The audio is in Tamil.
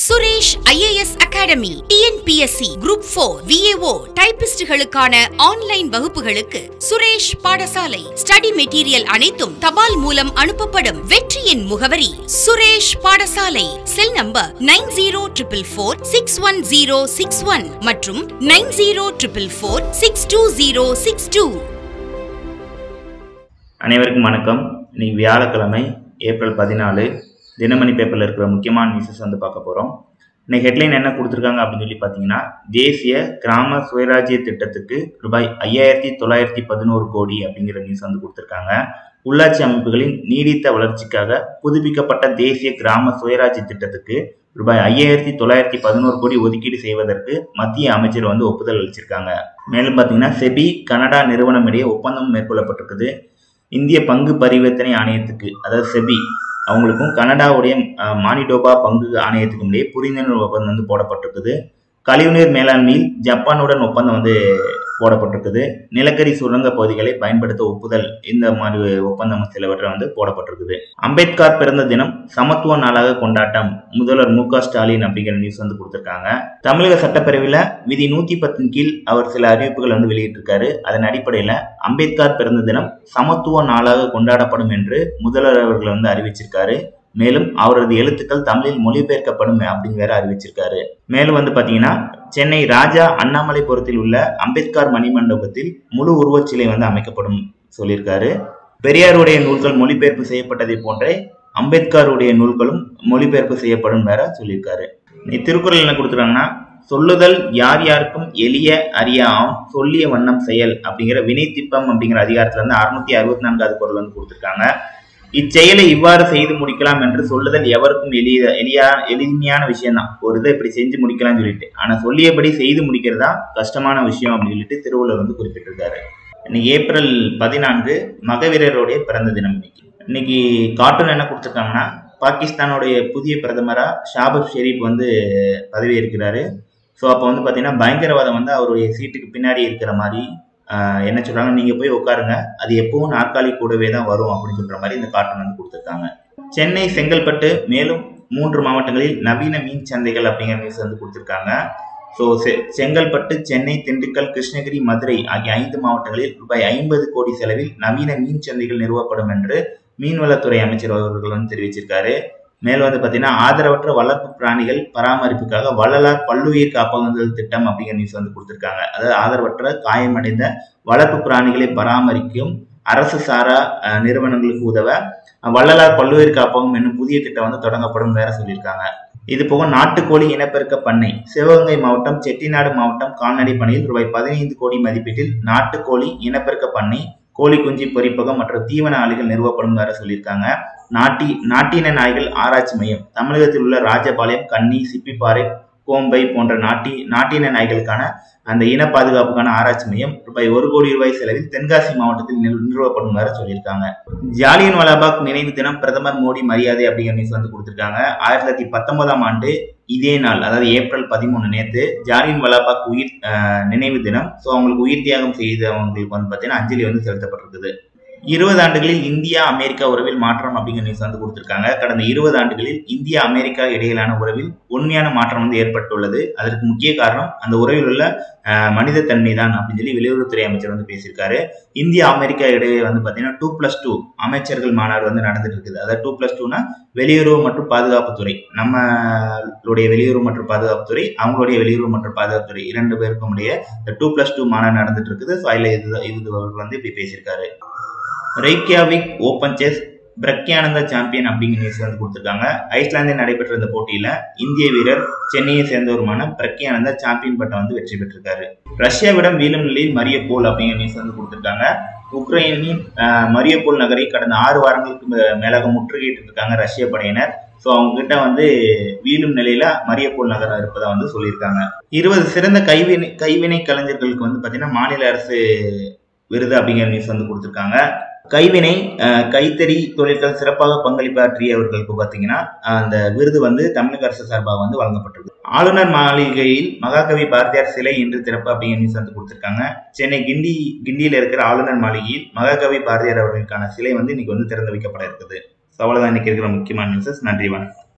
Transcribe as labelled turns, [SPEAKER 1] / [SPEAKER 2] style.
[SPEAKER 1] Suresh IAS academy TNPSC group four VAO டைபிஸ்டுகளுக்கான ஆன்லைன் வகுப்புகளுக்கு சுரேஷ் பாடசாலை ஸ்டடி மெட்டீரியல் அனைத்தும் தபால் மூலம் அனுப்பப்படும் வெற்றியின் முகவரி Suresh Padasalai cell number nine zero triple four six one zero six one மற்றும் nine zero triple four six two zero six two
[SPEAKER 2] அனைவருக்கும் வணக்கம் இன்னைக்கு வியாழக்கிழமை ஏப்ரல் பதினாலு தினமணி பேப்பரில் இருக்கிற முக்கியமான நியூஸஸ் வந்து பார்க்க போகிறோம் இன்னைக்கு ஹெட்லைன் என்ன கொடுத்துருக்காங்க அப்படின்னு சொல்லி பார்த்தீங்கன்னா தேசிய கிராம சுயராஜ்ய திட்டத்துக்கு ரூபாய் ஐயாயிரத்தி தொள்ளாயிரத்தி பதினோரு கோடி அப்படிங்கிற நியூஸ் வந்து கொடுத்துருக்காங்க உள்ளாட்சி அமைப்புகளின் நீடித்த வளர்ச்சிக்காக புதுப்பிக்கப்பட்ட தேசிய கிராம சுயராஜ்ய திட்டத்துக்கு ரூபாய் ஐயாயிரத்தி தொள்ளாயிரத்தி பதினோரு கோடி ஒதுக்கீடு செய்வதற்கு மத்திய அமைச்சர் வந்து ஒப்புதல் அளிச்சிருக்காங்க மேலும் பார்த்தீங்கன்னா செபி கனடா நிறுவனம் இடையே ஒப்பந்தம் மேற்கொள்ளப்பட்டிருக்குது இந்திய பங்கு பரிவர்த்தனை ஆணையத்துக்கு அதாவது செபி அவங்களுக்கும் கனடாவுடைய அஹ், மானிடோபா பங்கு ஆணையத்துக்கும் இடையே புரிந்துணர்வு ஒப்பந்தம் வந்து போடப்பட்டிருக்குது கழிவுநீர் மேலாண்மையில் ஜப்பானுடன் ஒப்பந்தம் வந்து போடப்பட்டிருக்குது நிலக்கரி சுரங்க பகுதிகளை பயன்படுத்த ஒப்புதல் இந்த மாதிரி ஒப்பந்தம் சிலவற்றை வந்து போடப்பட்டிருக்குது அம்பேத்கர் பிறந்த தினம் சமத்துவ நாளாக கொண்டாட்டம் முதல்வர் மு க ஸ்டாலின் அப்படிங்கிற நியூஸ் வந்து கொடுத்திருக்காங்க தமிழக சட்டப்பேரவையில் விதி நூத்தி பத்தின் கீழ் அவர் சில அறிவிப்புகள் வந்து வெளியிட்டிருக்காரு அதன் அடிப்படையில் அம்பேத்கர் பிறந்த தினம் சமத்துவ நாளாக கொண்டாடப்படும் என்று முதல்வர் அவர்கள் வந்து அறிவிச்சிருக்காரு மேலும் அவரது எழுத்துக்கள் தமிழில் மொழிபெயர்க்கப்படும் அப்படின்னு வேற அறிவிச்சிருக்காரு மேலும் வந்து பாத்தீங்கன்னா சென்னை ராஜா அண்ணாமலைபுரத்தில் உள்ள அம்பேத்கர் மணிமண்டபத்தில் முழு உருவச்சிலை வந்து அமைக்கப்படும் சொல்லியிருக்காரு பெரியாருடைய நூல்கள் மொழிபெயர்ப்பு செய்யப்பட்டதை போன்றே அம்பேத்கருடைய நூல்களும் மொழிபெயர்ப்பு செய்யப்படும் வேற சொல்லியிருக்காரு நீ திருக்குறள் என்ன கொடுத்துருக்காங்கன்னா சொல்லுதல் யார் யாருக்கும் எளிய அறியாம் சொல்லிய வண்ணம் செயல் அப்படிங்கிற வினை திப்பம் அப்படிங்கிற அதிகாரத்துல இருந்து அறுநூத்தி அறுபத்தி நான்காவது குரல் வந்து கொடுத்துருக்காங்க இச்செயலை இவ்வாறு செய்து முடிக்கலாம் என்று சொல்லுதல் எவருக்கும் எளிய எளியா எளிமையான விஷயம் தான் ஒரு இதை இப்படி செஞ்சு முடிக்கலாம்னு சொல்லிட்டு ஆனா சொல்லியபடி செய்து முடிக்கிறதா கஷ்டமான விஷயம் அப்படின்னு சொல்லிட்டு திருவள்ளுவர் வந்து குறிப்பிட்டிருக்காரு இன்னைக்கு ஏப்ரல் பதினான்கு மகவீரருடைய பிறந்த தினம் இன்னைக்கு இன்னைக்கு கார்ட்டூன் என்ன கொடுத்துருக்காங்கன்னா பாகிஸ்தானுடைய புதிய பிரதமரா ஷாபப் ஷெரீப் வந்து பதவி இருக்கிறாரு ஸோ அப்போ வந்து பார்த்தீங்கன்னா பயங்கரவாதம் வந்து அவருடைய சீட்டுக்கு பின்னாடி இருக்கிற மாதிரி ஆஹ், என்ன சொல்றாங்க நீங்க போய் உட்காருங்க அது எப்பவும் நாற்காலி கூடவே தான் வரும் அப்படின்னு சொல்ற மாதிரி இந்த கார்ட்டூன் வந்து கொடுத்துருக்காங்க சென்னை செங்கல்பட்டு மேலும் மூன்று மாவட்டங்களில் நவீன மீன் சந்தைகள் அப்படிங்கிற நியூஸ் வந்து கொடுத்துருக்காங்க ஸோ செங்கல்பட்டு சென்னை திண்டுக்கல் கிருஷ்ணகிரி மதுரை ஆகிய ஐந்து மாவட்டங்களில் ரூபாய் ஐம்பது கோடி செலவில் நவீன மீன் சந்தைகள் நிறுவப்படும் என்று மீன்வளத்துறை அமைச்சர் அவர்கள் வந்து தெரிவிச்சிருக்காரு மேலும் வந்து பார்த்தீங்கன்னா ஆதரவற்ற வளர்ப்பு பிராணிகள் பராமரிப்புக்காக வள்ளலார் பல்லுயிர் காப்பகங்கள் திட்டம் அப்படிங்கிற நியூஸ் வந்து கொடுத்துருக்காங்க அதாவது ஆதரவற்ற காயமடைந்த வளர்ப்பு பிராணிகளை பராமரிக்கும் அரசு சாரா அஹ், நிறுவனங்களுக்கு உதவ வள்ளலார் பல்லுயிர் காப்பகம் என்னும் புதிய திட்டம் வந்து தொடங்கப்படும் வேற சொல்லியிருக்காங்க இது போக நாட்டுக்கோழி இனப்பெருக்க பண்ணை சிவகங்கை மாவட்டம் செட்டிநாடு மாவட்டம் கால்நடை பணியில் ரூபாய் பதினைந்து கோடி மதிப்பீட்டில் நாட்டுக்கோழி இனப்பெருக்க பண்ணை கோழி குஞ்சு பொறிப்பகம் மற்றும் தீவன ஆலைகள் நிறுவப்படும் வேற சொல்லியிருக்காங்க நாட்டி நாட்டின நாய்கள் ஆராய்ச்சி மையம் தமிழகத்தில் உள்ள ராஜபாளையம் கன்னி சிப்பிப்பாறை கோம்பை போன்ற நாட்டி நாட்டின நாய்களுக்கான அந்த இன பாதுகாப்புக்கான ஆராய்ச்சி மையம் ரூபாய் ஒரு கோடி ரூபாய் செலவில் தென்காசி மாவட்டத்தில் நிறு- நிறுவப்படும் வேற சொல்லியிருக்காங்க ஜாலியன் வாலாபாக் நினைவு தினம் பிரதமர் மோடி மரியாதை அப்படிங்கிற நியூஸ் வந்து கொடுத்திருக்காங்க ஆயிரத்தி தொள்ளாயிரத்தி பத்தொன்பதாம் ஆண்டு இதே நாள் அதாவது ஏப்ரல் பதிமூணு நேத்து ஜாலியன் வாலாபாக் உயிர் அஹ், நினைவு தினம் ஸோ அவங்களுக்கு உயிர் தியாகம் செய்தவங்களுக்கு வந்து பார்த்தீங்கன்னா அஞ்சலி வந்து செலுத்தப்பட்டிருக்குது இருபது ஆண்டுகளில் இந்தியா அமெரிக்கா உறவில் மாற்றம் அப்படிங்கிற நியூஸ் வந்து கொடுத்திருக்காங்க கடந்த இருபது ஆண்டுகளில் இந்தியா அமெரிக்கா இடையிலான உறவில் உண்மையான மாற்றம் வந்து ஏற்பட்டுள்ளது அதற்கு முக்கிய காரணம் அந்த உறவில் உள்ள அஹ், மனிதத்தன்மை தான் அப்படின்னு சொல்லி வெளியுறவுத்துறை அமைச்சர் வந்து பேசியிருக்காரு இந்தியா அமெரிக்கா இடையே வந்து பார்த்தீங்கன்னா டூ பிளஸ் டூ அமைச்சர்கள் மாநாடு வந்து நடந்துட்டு இருக்குது அதாவது டூ பிளஸ் டூனா வெளியுறவு மற்றும் பாதுகாப்புத்துறை நம்மளுடைய வெளியுறவு மற்றும் பாதுகாப்புத்துறை அவங்களுடைய வெளியுறவு மற்றும் பாதுகாப்புத்துறை இரண்டு பேருக்கும் இடையே இந்த டூ பிளஸ் டூ மாநாடு நடந்துட்டு இருக்குது ஸோ அதில் இது இது அவர் வந்து இப்படி பேசியிருக்காரு Reykjavik open chess Praggnanandhaa champion அப்படிங்கிற நியூஸ் வந்து கொடுத்துருக்காங்க ஐஸ்லாந்தில் நடைபெற்ற இந்த போட்டியில இந்திய வீரர் சென்னையை சேர்ந்தவருமான பிரக்யானந்தா சாம்பியன் பட்டம் வந்து வெற்றி பெற்றிருக்காரு ரஷ்யாவிடம் வீழும் நிலையில் மரியப்போல் அப்படிங்கிற நியூஸ் வந்து கொடுத்துருக்காங்க உக்ரைனின் ஆஹ், மரியப்போல் நகரை கடந்த ஆறு வாரங்களுக்கு மே- மேலாக முற்றுகையிட்டு இருக்காங்க ரஷ்ய படையினர் ஸோ அவங்க கிட்ட வந்து வீழும் நிலையில மரியப்போல் நகரம் இருப்பதா வந்து சொல்லியிருக்காங்க இருபது சிறந்த கைவினை கைவினை கலைஞர்களுக்கு வந்து பார்த்தீங்கன்னா மாநில அரசு விருது அப்படிங்கிற நியூஸ் வந்து கொடுத்துருக்காங்க கைவினை அஹ், கைத்தறி தொழில்கள் சிறப்பாக பங்களிப்பாற்றியவர்களுக்கு பார்த்தீங்கன்னா அஹ், அந்த விருது வந்து தமிழக அரசு சார்பாக வந்து வழங்கப்பட்டிருக்கு ஆளுநர் மாளிகையில் மகாகவி பாரதியார் சிலை இன்று திறப்பு அப்படிங்கிற நியூஸ் வந்து கொடுத்துருக்காங்க சென்னை கிண்டி கிண்டியில் இருக்கிற ஆளுநர் மாளிகையில் மகாகவி பாரதியார் அவர்களுக்கான சிலை வந்து இன்னைக்கு வந்து திறந்து வைக்கப்பட இருக்குது ஸோ அவ்வளோதான் இன்னைக்கு இருக்கிற முக்கியமான நியூஸஸ் நன்றி வணக்கம்